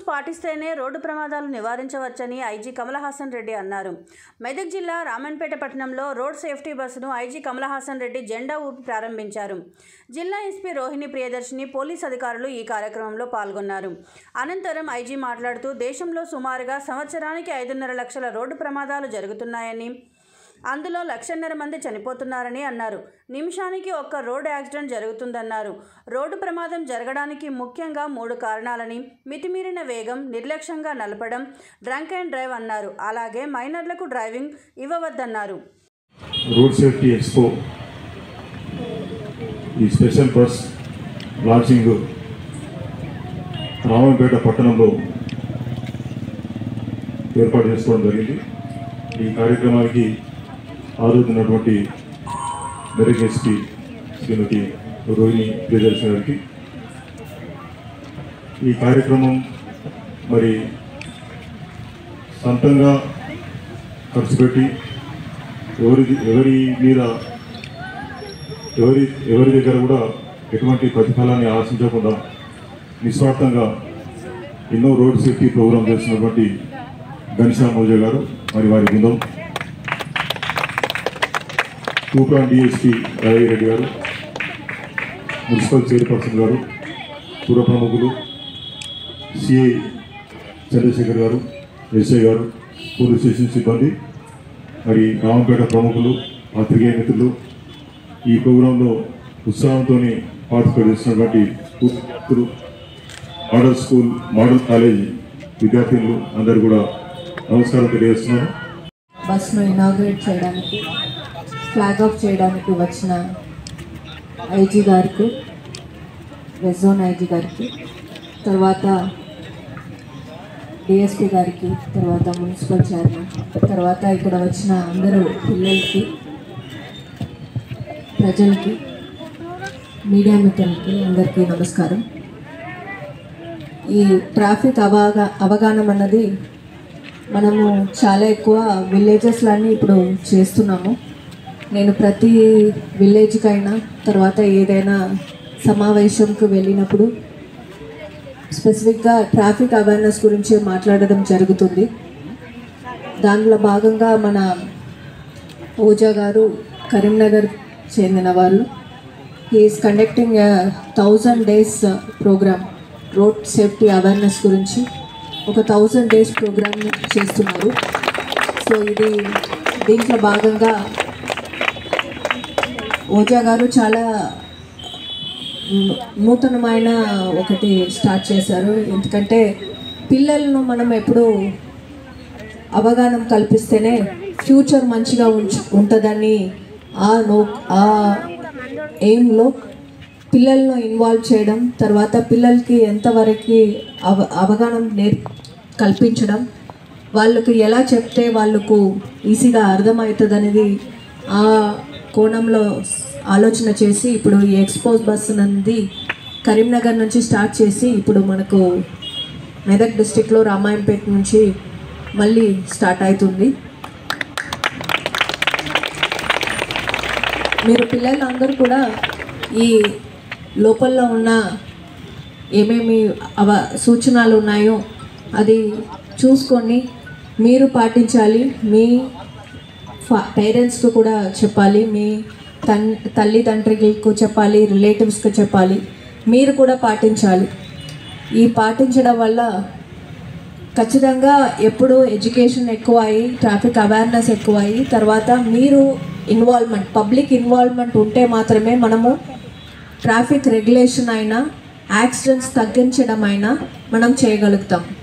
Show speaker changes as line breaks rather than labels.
పాటిస్తేనే రోడ్డు ప్రమాదాలు నివారించవచ్చని ఐజీ కమలహాసన్ రెడ్డి అన్నారు మెదక్ జిల్లా రామన్పేట పట్టణంలో రోడ్ సేఫ్టీ బస్సును ఐజీ కమలహాసన్ రెడ్డి జెండా ఊపి ప్రారంభించారు జిల్లా ఎస్పీ రోహిణి ప్రియదర్శిని పోలీస్ అధికారులు ఈ కార్యక్రమంలో పాల్గొన్నారు అనంతరం ఐజీ మాట్లాడుతూ దేశంలో సుమారుగా సంవత్సరానికి ఐదున్నర లక్షల రోడ్డు ప్రమాదాలు జరుగుతున్నాయని అందులో లక్షన్నర మంది చనిపోతున్నారని అన్నారు నిమిషానికి ఒక్క రోడ్డు యాక్సిడెంట్ జరుగుతుందన్నారు రోడ్డు ప్రమాదం జరగడానికి ముఖ్యంగా మూడు కారణాలని మితిమీరిన వేగం నిర్లక్ష్యంగా నడపడం డ్రంక్ అండ్ డ్రైవ్ అన్నారు అలాగే మైనర్లకు డ్రైవింగ్ ఇవ్వవద్దన్నారు
రోడ్ సేఫ్టీ ఎక్స్పో ఈ స్పెషల్ బస్ లాంచింగ్ రామంపేట పట్టణంలో ఏర్పాటు చేసుకోవడం జరిగింది ఈ కార్యక్రమానికి హాజరవుతున్నటువంటి మెదక్ ఎస్పీ శ్రీమతి రోహిణి ప్రియదర్శన్ గారికి ఈ కార్యక్రమం మరి సొంతంగా ఖర్చు పెట్టి ఎవరి ఎవరి మీద ఎవరి ఎవరి దగ్గర కూడా ఎటువంటి ప్రతిఫలాన్ని ఆశించకుండా నిస్వార్థంగా ఎన్నో రోడ్ సేఫ్టీ ప్రోగ్రాం చేస్తున్నటువంటి ఘనశ్యామ్ మోజా గారు మరి వారి బృందం తూప్రాన్ డిఎస్పీ రాజయ్య రెడ్డి గారు మున్సిపల్ చైర్పర్సన్ గారు పుర ప్రముఖులు సిఐ చంద్రశేఖర్ గారు ఎస్ఐ గారు పోలీస్ స్టేషన్ సిబ్బంది మరి రామంపేట ప్రముఖులు పాత్రికేయ మిత్రులు ఈ ప్రోగ్రాంలో ఉత్సాహంతో పార్టిసిపేట్ చేస్తున్నటువంటి విద్యార్థులు మోడల్ స్కూల్ మోడల్ కాలేజ్ విద్యార్థులు అందరూ కూడా నమస్కారం తెలియజేస్తున్నాను
బస్ను ఇనాగ్రేట్ చేయడానికి ఫ్లాగ్ ఆఫ్ చేయడానికి వచ్చిన ఐజీ గారికి రెడ్ జోన్ ఐజీ గారికి తర్వాత డిఎస్పీ గారికి తర్వాత మున్సిపల్ చైర్మన్ తర్వాత ఇక్కడ వచ్చిన అందరూ పిల్లలకి ప్రజలకి మీడియా మిత్రులకి అందరికీ నమస్కారం ఈ ట్రాఫిక్ అవగా అవగాహన అన్నది మనము చాలా ఎక్కువ విలేజెస్లన్నీ ఇప్పుడు చేస్తున్నాము నేను ప్రతి విలేజ్కైనా తర్వాత ఏదైనా సమావేశంకి వెళ్ళినప్పుడు స్పెసిఫిక్గా ట్రాఫిక్ అవేర్నెస్ గురించి మాట్లాడడం జరుగుతుంది దానిలో భాగంగా మన ఓజా గారు కరీంనగర్ చెందిన వాళ్ళు is conducting thousand days programme road safety awareness గురించి ఒక థౌజండ్ డేస్ ప్రోగ్రామ్ చేస్తున్నారు సో ఇది దీంట్లో భాగంగా ఓజా గారు చాలా ను- నూతనమైన ఒకటి స్టార్ట్ చేశారు ఎందుకంటే పిల్లలను మనం ఎప్పుడు అవగాహన కల్పిస్తేనే ఫ్యూచర్ మంచిగా ఉంచు ఉంటుందని ఆ నో ఆ ఎయిమ్లో పిల్లలను ఇన్వాల్వ్ చేయడం తర్వాత పిల్లలకి ఎంతవరకు అవ అవగాహన నేర్ కల్పించడం వాళ్ళకు ఎలా చెప్తే వాళ్ళకు ఈజీగా అర్థమవుతుంది అనేది ఆ కోణంలో ఆలోచన చేసి ఇప్పుడు ఈ ఎక్స్పోజ్ బస్ అనేది కరీంనగర్ నుంచి స్టార్ట్ చేసి ఇప్పుడు మనకు మెదక్ డిస్టిక్లో రామాయంపేట నుంచి మళ్ళీ స్టార్ట్ అవుతుంది మీరు పిల్లలందరూ కూడా ఈ లోపల ఉన్న ఏమేమి అవ సూచనలు ఉన్నాయో అది చూసుకొని మీరు పాటించాలి మీ పేరెంట్స్కి కూడా చెప్పాలి మీ తన్ తల్లిదండ్రులకు చెప్పాలి రిలేటివ్స్కి చెప్పాలి మీరు కూడా పాటించాలి ఈ పాటించడం వల్ల ఖచ్చితంగా ఎప్పుడు ఎడ్యుకేషన్ ఎక్కువ అయ్యి ట్రాఫిక్ అవేర్నెస్ ఎక్కువ అయ్యి తర్వాత మీరు ఇన్వాల్వ్మెంట్ పబ్లిక్ ఇన్వాల్వ్మెంట్ ఉంటే మాత్రమే మనము ట్రాఫిక్ రెగ్యులేషన్ అయినా యాక్సిడెంట్స్ తగ్గించడం అయినా మనం చేయగలుగుతాం